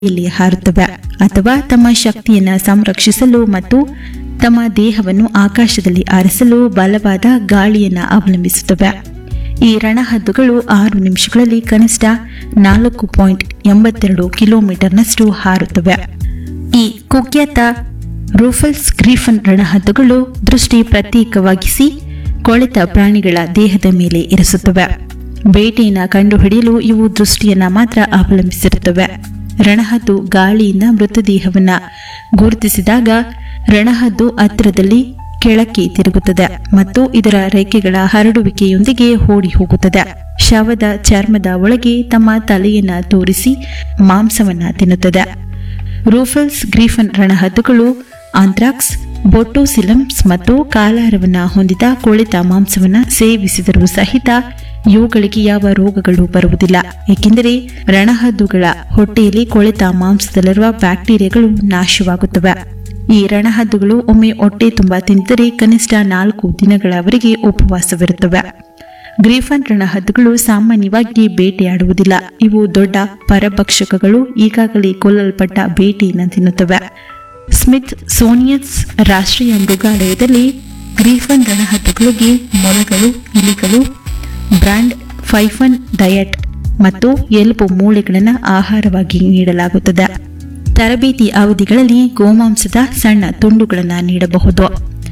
ಗಾಳಿಯಲ್ಲಿ ಹಾರುತ್ತವೆ ಅಥವಾ ತಮ್ಮ ಶಕ್ತಿಯನ್ನು ಸಂರಕ್ಷಿಸಲು ಮತ್ತು ತಮ್ಮ ದೇಹವನ್ನು ಆಕಾಶದಲ್ಲಿ ಆರಿಸಲು ಬಲವಾದ ಗಾಳಿಯನ್ನು ಅವಲಂಬಿಸುತ್ತವೆ ಈ ರಣಹದ್ದುಗಳು ಆರು ನಿಮಿಷಗಳಲ್ಲಿ ಕನಿಷ್ಠ ನಾಲ್ಕು ಪಾಯಿಂಟ್ ಎಂಬತ್ತೆರಡು ಕಿಲೋಮೀಟರ್ನಷ್ಟು ಹಾರುತ್ತವೆ ಈ ಕುಖ್ಯಾತ ರೂಫಲ್ಸ್ ಗ್ರೀಫನ್ ರಣಹದ್ದುಗಳು ದೃಷ್ಟಿ ಪ್ರತ್ಯೇಕವಾಗಿಸಿ ಕೊಳೆತ ಪ್ರಾಣಿಗಳ ದೇಹದ ಮೇಲೆ ಇರಿಸುತ್ತವೆ ಬೇಟೆಯನ್ನು ಕಂಡುಹಿಡಿಯಲು ಇವು ದೃಷ್ಟಿಯನ್ನ ಮಾತ್ರ ಅವಲಂಬಿಸಿರುತ್ತವೆ ರಣಹದ್ದು ಗಾಳಿಯಿಂದ ಮೃತದೇಹವನ್ನ ಗುರುತಿಸಿದಾಗ ರಣಹದ್ದು ಹತ್ತಿರದಲ್ಲಿ ಕೆಳಕ್ಕೆ ತಿರುಗುತ್ತದೆ ಮತ್ತು ಇದರ ರೆಕ್ಕೆಗಳ ಹರಡುವಿಕೆಯೊಂದಿಗೆ ಓಡಿ ಹೋಗುತ್ತದೆ ಶವದ ಚರ್ಮದ ಒಳಗೆ ತಮ್ಮ ತಲೆಯನ್ನ ತೋರಿಸಿ ಮಾಂಸವನ್ನ ತಿನ್ನುತ್ತದೆ ರೂಫಲ್ಸ್ ಗ್ರೀಫನ್ ರಣಹದ್ದುಗಳು ಆಂಥ್ರಾಕ್ಸ್ ಬೊಟೋಸಿಲಮ್ಸ್ ಮತ್ತು ಕಾಲಾರವನ್ನ ಹೊಂದಿದ ಕೊಳೆತ ಮಾಂಸವನ್ನ ಸೇವಿಸಿದರೂ ಸಹಿತ ಇವುಗಳಿಗೆ ಯಾವ ರೋಗಗಳು ಬರುವುದಿಲ್ಲ ಏಕೆಂದರೆ ರಣಹದ್ದುಗಳ ಹೊಟ್ಟೆಯಲ್ಲಿ ಕೊಳೆತ ಮಾಂಸದಲ್ಲಿರುವ ಬ್ಯಾಕ್ಟೀರಿಯಾಗಳು ನಾಶವಾಗುತ್ತವೆ ಈ ರಣಹದ್ದುಗಳು ಒಮ್ಮೆ ಹೊಟ್ಟೆ ತುಂಬಾ ತಿಂದರೆ ಕನಿಷ್ಠ ನಾಲ್ಕು ದಿನಗಳವರೆಗೆ ಉಪವಾಸವಿರುತ್ತವೆ ಗ್ರೀಫನ್ ರಣಹದ್ದುಗಳು ಸಾಮಾನ್ಯವಾಗಿ ಬೇಟೆಯಾಡುವುದಿಲ್ಲ ಇವು ದೊಡ್ಡ ಪರಭಕ್ಷಕಗಳು ಈಗಾಗಲೇ ಕೊಲ್ಲಲ್ಪಟ್ಟ ಬೇಟೆಯನ್ನು ತಿನ್ನುತ್ತವೆ ಸ್ಮಿತ್ ಸೋನಿಯಸ್ ರಾಷ್ಟ್ರೀಯ ಮೃಗಾಲಯದಲ್ಲಿ ಗ್ರೀಫನ್ ರಣಹದ್ದುಗಳಿಗೆ ಮೊಲಗಳು ಇಲಿಗಳು ಬ್ರ್ಯಾಂಡ್ ಫೈಫನ್ ಡಯಟ್ ಮತ್ತು ಎಲುಬು ಮೂಳೆಗಳನ್ನು ಆಹಾರವಾಗಿ ನೀಡಲಾಗುತ್ತದೆ ತರಬೇತಿ ಅವಧಿಗಳಲ್ಲಿ ಗೋಮಾಂಸದ ಸಣ್ಣ ತುಂಡುಗಳನ್ನು ನೀಡಬಹುದು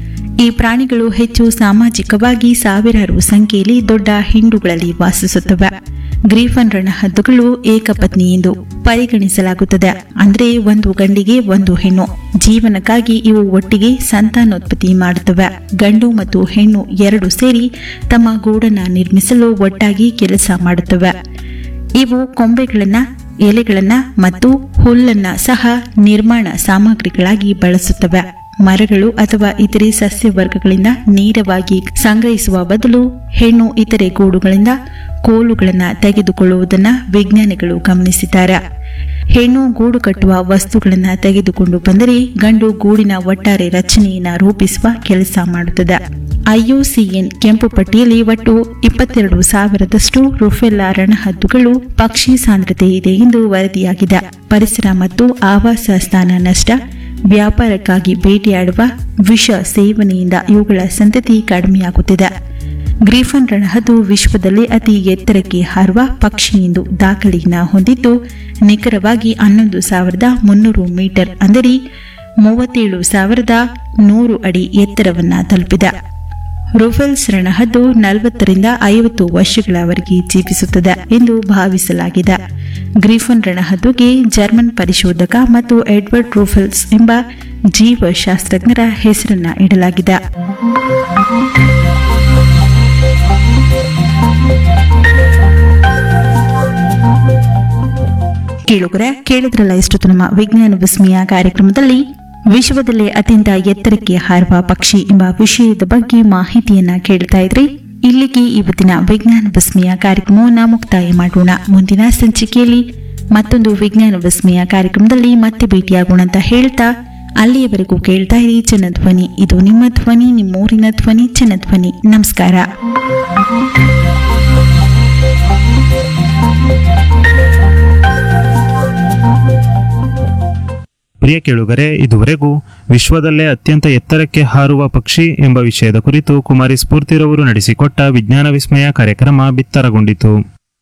ಈ ಪ್ರಾಣಿಗಳು ಹೆಚ್ಚು ಸಾಮಾಜಿಕವಾಗಿ ಸಾವಿರಾರು ಸಂಖ್ಯೆಯಲ್ಲಿ ದೊಡ್ಡ ಹಿಂಡುಗಳಲ್ಲಿ ವಾಸಿಸುತ್ತವೆ ಗ್ರೀಫನ್ ರಣಹದ್ದುಗಳು ಏಕಪತ್ನಿ ಎಂದು ಪರಿಗಣಿಸಲಾಗುತ್ತದೆ ಅಂದರೆ ಒಂದು ಗಂಡಿಗೆ ಒಂದು ಹೆಣ್ಣು ಜೀವನಕ್ಕಾಗಿ ಇವು ಒಟ್ಟಿಗೆ ಸಂತಾನೋತ್ಪತ್ತಿ ಮಾಡುತ್ತವೆ ಗಂಡು ಮತ್ತು ಹೆಣ್ಣು ಎರಡು ಸೇರಿ ತಮ್ಮ ಗೂಡನ್ನು ನಿರ್ಮಿಸಲು ಒಟ್ಟಾಗಿ ಕೆಲಸ ಮಾಡುತ್ತವೆ ಇವು ಕೊಂಬೆಗಳನ್ನ ಎಲೆಗಳನ್ನ ಮತ್ತು ಹುಲ್ಲನ್ನ ಸಹ ನಿರ್ಮಾಣ ಸಾಮಗ್ರಿಗಳಾಗಿ ಬಳಸುತ್ತವೆ ಮರಗಳು ಅಥವಾ ಇತರೆ ಸಸ್ಯವರ್ಗಗಳಿಂದ ನೇರವಾಗಿ ಸಂಗ್ರಹಿಸುವ ಬದಲು ಹೆಣ್ಣು ಇತರೆ ಗೂಡುಗಳಿಂದ ಕೋಲುಗಳನ್ನು ತೆಗೆದುಕೊಳ್ಳುವುದನ್ನು ವಿಜ್ಞಾನಿಗಳು ಗಮನಿಸಿದ್ದಾರೆ ಹೆಣ್ಣು ಗೂಡು ಕಟ್ಟುವ ವಸ್ತುಗಳನ್ನು ತೆಗೆದುಕೊಂಡು ಬಂದರೆ ಗಂಡು ಗೂಡಿನ ಒಟ್ಟಾರೆ ರಚನೆಯನ್ನು ರೂಪಿಸುವ ಕೆಲಸ ಮಾಡುತ್ತದೆ ಐಯುಸಿಎನ್ ಕೆಂಪು ಪಟ್ಟಿಯಲ್ಲಿ ಒಟ್ಟು ಇಪ್ಪತ್ತೆರಡು ಸಾವಿರದಷ್ಟು ರುಫೆಲ್ಲಾ ರಣಹದ್ದುಗಳು ಪಕ್ಷಿ ಸಾಂದ್ರತೆ ಇದೆ ಎಂದು ವರದಿಯಾಗಿದೆ ಪರಿಸರ ಮತ್ತು ಆವಾಸ ಸ್ಥಾನ ನಷ್ಟ ವ್ಯಾಪಾರಕ್ಕಾಗಿ ಬೇಟೆಯಾಡುವ ವಿಷ ಸೇವನೆಯಿಂದ ಇವುಗಳ ಸಂತತಿ ಕಡಿಮೆಯಾಗುತ್ತಿದೆ ಗ್ರೀಫನ್ ರಣಹದ್ದು ವಿಶ್ವದಲ್ಲೇ ಅತಿ ಎತ್ತರಕ್ಕೆ ಹಾರುವ ಪಕ್ಷಿ ಎಂದು ದಾಖಲೆಯನ್ನು ಹೊಂದಿದ್ದು ನಿಖರವಾಗಿ ಹನ್ನೊಂದು ಸಾವಿರದ ಮುನ್ನೂರು ಮೀಟರ್ ಅಂದರೆ ಮೂವತ್ತೇಳು ಸಾವಿರದ ನೂರು ಅಡಿ ಎತ್ತರವನ್ನು ತಲುಪಿದೆ ರುಫೆಲ್ಸ್ ರಣಹದ್ದು ನಲವತ್ತರಿಂದ ಐವತ್ತು ವರ್ಷಗಳವರೆಗೆ ಜೀವಿಸುತ್ತದೆ ಎಂದು ಭಾವಿಸಲಾಗಿದೆ ಗ್ರೀಫನ್ ರಣಹದ್ದುಗೆ ಜರ್ಮನ್ ಪರಿಶೋಧಕ ಮತ್ತು ಎಡ್ವರ್ಡ್ ರೂಫೆಲ್ಸ್ ಎಂಬ ಜೀವಶಾಸ್ತ್ರಜ್ಞರ ಹೆಸರನ್ನ ಇಡಲಾಗಿದೆ ಕೇಳುಗರೆ ಕೇಳಿದ್ರಲ್ಲ ಇಷ್ಟೊತ್ತು ನಮ್ಮ ವಿಜ್ಞಾನ ವಿಸ್ಮಯ ಕಾರ್ಯಕ್ರಮದಲ್ಲಿ ವಿಶ್ವದಲ್ಲೇ ಅತ್ಯಂತ ಎತ್ತರಕ್ಕೆ ಹಾರುವ ಪಕ್ಷಿ ಎಂಬ ವಿಷಯದ ಬಗ್ಗೆ ಮಾಹಿತಿಯನ್ನ ಕೇಳ್ತಾ ಇದ್ರಿ ಇಲ್ಲಿಗೆ ಇವತ್ತಿನ ವಿಜ್ಞಾನ ವಿಸ್ಮಯ ಕಾರ್ಯಕ್ರಮವನ್ನ ಮುಕ್ತಾಯ ಮಾಡೋಣ ಮುಂದಿನ ಸಂಚಿಕೆಯಲ್ಲಿ ಮತ್ತೊಂದು ವಿಜ್ಞಾನ ವಿಸ್ಮಯ ಕಾರ್ಯಕ್ರಮದಲ್ಲಿ ಮತ್ತೆ ಭೇಟಿಯಾಗೋಣ ಅಂತ ಹೇಳ್ತಾ ಅಲ್ಲಿಯವರೆಗೂ ಕೇಳ್ತಾ ಇರಿ ಜನಧ್ವನಿ ಇದು ನಿಮ್ಮ ಧ್ವನಿ ನಿಮ್ಮೂರಿನ ಧ್ವನಿ ಜನಧ್ವನಿ ನಮಸ್ಕಾರ ಪ್ರಿಯ ಕೇಳುಗರೆ ಇದುವರೆಗೂ ವಿಶ್ವದಲ್ಲೇ ಅತ್ಯಂತ ಎತ್ತರಕ್ಕೆ ಹಾರುವ ಪಕ್ಷಿ ಎಂಬ ವಿಷಯದ ಕುರಿತು ಕುಮಾರಿ ಸ್ಫೂರ್ತಿರವರು ನಡೆಸಿಕೊಟ್ಟ ವಿಜ್ಞಾನ ವಿಸ್ಮಯ ಕಾರ್ಯಕ್ರಮ ಬಿತ್ತರಗೊಂಡಿತು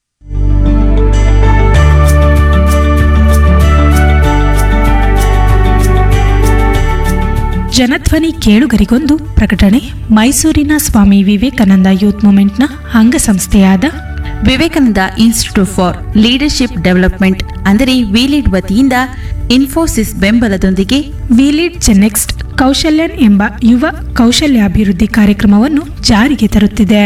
ಜನಧ್ವನಿ ಕೇಳುಗರಿಗೊಂದು ಪ್ರಕಟಣೆ ಮೈಸೂರಿನ ಸ್ವಾಮಿ ವಿವೇಕಾನಂದ ಯೂತ್ ಮೂವ್ಮೆಂಟ್ನ ಅಂಗಸಂಸ್ಥೆಯಾದ Vivekananda institute for leadership development ಅಂದರೆ ವಿಲಿಡ್ ವತಿಯಿಂದ ಇನ್ಫೋಸಿಸ್ ಬೆಂಬಲದೊಂದಿಗೆ ವಿಲಿಡ್ ಚೆನ್ನೆಕ್ಸ್ಟ್ ಕೌಶಲ್ಯನ್ ಎಂಬ ಯುವ ಕೌಶಲ್ಯಾಭಿವೃದ್ಧಿ ಕಾರ್ಯಕ್ರಮವನ್ನು ಜಾರಿಗೆ ತರುತ್ತಿದೆ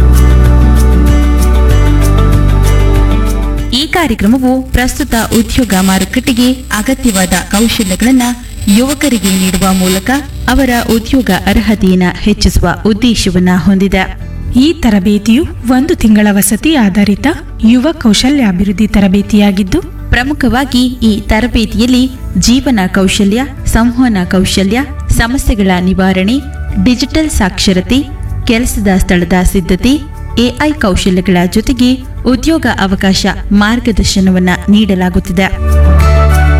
ಈ ಕಾರ್ಯಕ್ರಮವು ಪ್ರಸ್ತುತ ಉದ್ಯೋಗ ಮಾರುಕಟ್ಟೆಗೆ ಅಗತ್ಯವಾದ ಕೌಶಲ್ಯಗಳನ್ನು ಯುವಕರಿಗೆ ನೀಡುವ ಮೂಲಕ ಅವರ ಉದ್ಯೋಗ ಅರ್ಹತೆಯನ್ನು ಹೆಚ್ಚಿಸುವ ಉದ್ದೇಶವನ್ನ ಹೊಂದಿದೆ ಈ ತರಬೇತಿಯು ಒಂದು ತಿಂಗಳ ವಸತಿ ಆಧಾರಿತ ಯುವ ಕೌಶಲ್ಯಾಭಿವೃದ್ಧಿ ತರಬೇತಿಯಾಗಿದ್ದು ಪ್ರಮುಖವಾಗಿ ಈ ತರಬೇತಿಯಲ್ಲಿ ಜೀವನ ಕೌಶಲ್ಯ ಸಂವಹನ ಕೌಶಲ್ಯ ಸಮಸ್ಯೆಗಳ ನಿವಾರಣೆ ಡಿಜಿಟಲ್ ಸಾಕ್ಷರತೆ ಕೆಲಸದ ಸ್ಥಳದ ಸಿದ್ಧತೆ ಎಐ ಕೌಶಲ್ಯಗಳ ಜೊತೆಗೆ ಉದ್ಯೋಗ ಅವಕಾಶ ಮಾರ್ಗದರ್ಶನವನ್ನ ನೀಡಲಾಗುತ್ತಿದೆ